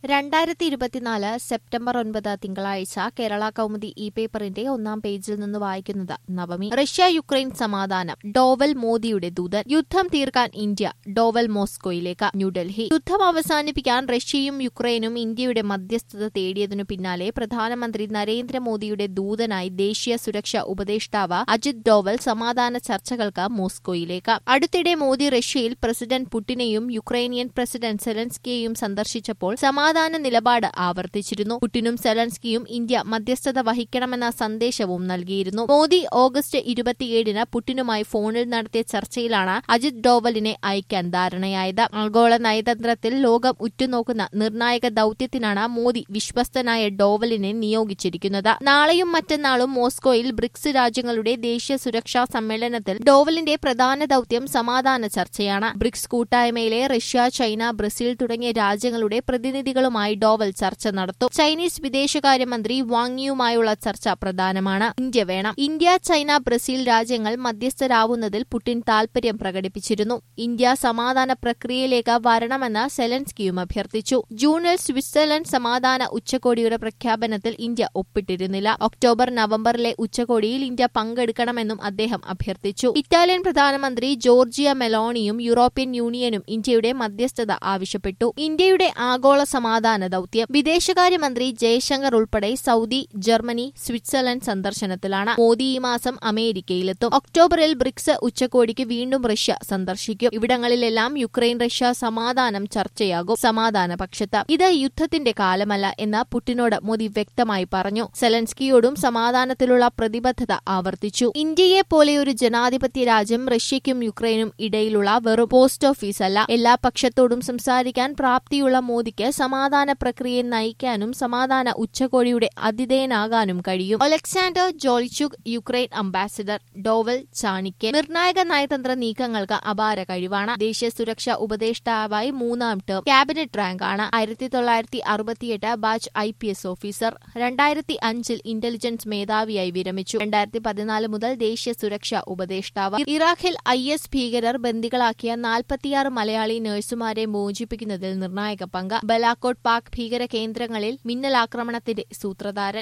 രണ്ടായിരത്തി ഇരുപത്തിനാല് സെപ്റ്റംബർ ഒൻപത് തിങ്കളാഴ്ച കേരള കൗമുദി ഇ പേപ്പറിന്റെ ഒന്നാം പേജിൽ നിന്ന് വായിക്കുന്നത് നവമി റഷ്യ യുക്രൈൻ സമാധാനം ഡോവൽ മോദിയുടെ ദൂതൻ യുദ്ധം തീർക്കാൻ ഇന്ത്യ ഡോവൽ മോസ്കോയിലേക്ക് ന്യൂഡൽഹി യുദ്ധം അവസാനിപ്പിക്കാൻ റഷ്യയും യുക്രൈനും ഇന്ത്യയുടെ മധ്യസ്ഥത തേടിയതിനു പിന്നാലെ പ്രധാനമന്ത്രി നരേന്ദ്രമോദിയുടെ ദൂതനായി ദേശീയ സുരക്ഷാ ഉപദേഷ്ടാവ് അജിത് ഡോവൽ സമാധാന ചർച്ചകൾക്ക് മോസ്കോയിലേക്ക് അടുത്തിടെ മോദി റഷ്യയിൽ പ്രസിഡന്റ് പുടിനെയും യുക്രൈനിയൻ പ്രസിഡന്റ് സെലൻസ്കിയെയും സന്ദർശിച്ചപ്പോൾ സമാധാന നിലപാട് ആവർത്തിച്ചിരുന്നു പുടിനും സെലൻസ്കിയും ഇന്ത്യ മധ്യസ്ഥത വഹിക്കണമെന്ന സന്ദേശവും നൽകിയിരുന്നു മോദി ഓഗസ്റ്റ് ഇരുപത്തിയേഴിന് പുടിനുമായി ഫോണിൽ നടത്തിയ ചർച്ചയിലാണ് അജിത് ഡോവലിനെ അയക്കാൻ ധാരണയായത് ആഗോള നയതന്ത്രത്തിൽ ലോകം ഉറ്റുനോക്കുന്ന നിർണായക ദൌത്യത്തിനാണ് മോദി വിശ്വസ്തനായ ഡോവലിനെ നിയോഗിച്ചിരിക്കുന്നത് നാളെയും മറ്റന്നാളും മോസ്കോയിൽ ബ്രിക്സ് രാജ്യങ്ങളുടെ ദേശീയ സുരക്ഷാ സമ്മേളനത്തിൽ ഡോവലിന്റെ പ്രധാന ദൌത്യം സമാധാന ചർച്ചയാണ് ബ്രിക്സ് കൂട്ടായ്മയിലെ റഷ്യ ചൈന ബ്രസീൽ തുടങ്ങിയ രാജ്യങ്ങളുടെ പ്രതിനിധികളുമായി ഡോവൽ ചർച്ച നടത്തും ചൈനീസ് വിദേശകാര്യമന്ത്രി വാങ്ങിയുമായുള്ള ചർച്ച പ്രധാനമാണ് ഇന്ത്യ വേണം ഇന്ത്യ ചൈന ബ്രസീൽ രാജ്യങ്ങൾ മധ്യസ്ഥരാവുന്നതിൽ പുടിൻ താൽപര്യം പ്രകടിപ്പിച്ചിരുന്നു ഇന്ത്യ സമാധാന പ്രക്രിയയിലേക്ക് വരണമെന്ന് സെലൻസ്കിയും അഭ്യർത്ഥിച്ചു ജൂണിൽ സ്വിറ്റ്സർലൻഡ് സമാധാന ഉച്ചകോടിയുടെ പ്രഖ്യാപനത്തിൽ ഇന്ത്യ ഒപ്പിട്ടിരുന്നില്ല ഒക്ടോബർ നവംബറിലെ ഉച്ചകോടിയിൽ ഇന്ത്യ പങ്കെടുക്കണമെന്നും അദ്ദേഹം അഭ്യർത്ഥിച്ചു ഇറ്റാലിയൻ പ്രധാനമന്ത്രി ജോർജിയ മെലോണിയും യൂറോപ്യൻ യൂണിയനും ഇന്ത്യയുടെ മധ്യസ്ഥത ആവശ്യപ്പെട്ടു ഇന്ത്യയുടെ ആഗോള സമാധാന ദൌത്യം വിദേശകാര്യമന്ത്രി ജയശങ്കർ ഉൾപ്പെടെ സൗദി ജർമ്മനി സ്വിറ്റ്സർലൻഡ് സന്ദർശനത്തിലാണ് മോദി ഈ മാസം അമേരിക്കയിലെത്തും ഒക്ടോബറിൽ ബ്രിക്സ് ഉച്ചകോടിക്ക് വീണ്ടും റഷ്യ സന്ദർശിക്കും ഇവിടങ്ങളിലെല്ലാം യുക്രൈൻ റഷ്യ സമാധാനം ചർച്ചയാകും സമാധാന പക്ഷത്ത് ഇത് യുദ്ധത്തിന്റെ കാലമല്ല എന്ന് പുടിനോട് മോദി വ്യക്തമായി പറഞ്ഞു സെലൻസ്കിയോടും സമാധാനത്തിലുള്ള പ്രതിബദ്ധത ആവർത്തിച്ചു ഇന്ത്യയെ പോലെ ഒരു ജനാധിപത്യ രാജ്യം റഷ്യയ്ക്കും യുക്രൈനും ഇടയിലുള്ള വെറും പോസ്റ്റ് ഓഫീസ് അല്ല എല്ലാ പക്ഷത്തോടും സംസാരിക്കാൻ പ്രാപ്തിയുള്ള മോദിക്ക് സമാധാന പ്രക്രിയയെ നയിക്കാനും സമാധാന ഉച്ചകോടിയുടെ അതിഥേയനാകാനും കഴിയും ഒലക്സാണ്ടർ ജോൾചുക് യുക്രൈൻ അംബാസിഡർ ഡോവൽ ചാണിക്യൻ നിർണായക നയതന്ത്ര നീക്കങ്ങൾക്ക് അപാര കഴിവാണ് ദേശീയ സുരക്ഷാ ഉപദേഷ്ടാവായി മൂന്നാം ടേം ക്യാബിനറ്റ് റാങ്കാണ് ആയിരത്തി തൊള്ളായിരത്തി അറുപത്തിയെട്ട് batch I P S officer രണ്ടായിരത്തി അഞ്ചിൽ ഇന്റലിജൻസ് മേധാവിയായി വിരമിച്ചു രണ്ടായിരത്തി പതിനാല് മുതൽ ദേശീയ സുരക്ഷാ ഉപദേഷ്ടാവ് ഇറാഖിൽ ഐ എസ് ഭീകരർ ബന്ദികളാക്കിയ നാൽപ്പത്തിയാറ് മലയാളി നഴ്സുമാരെ മോചിപ്പിക്കുന്നതിൽ നിർണായക പങ്ക് ബലാക്കോട്ട് പാക് ഭീകര കേന്ദ്രങ്ങളിൽ മിന്നലാക്രമണത്തിന്റെ സൂത്രധാരൻ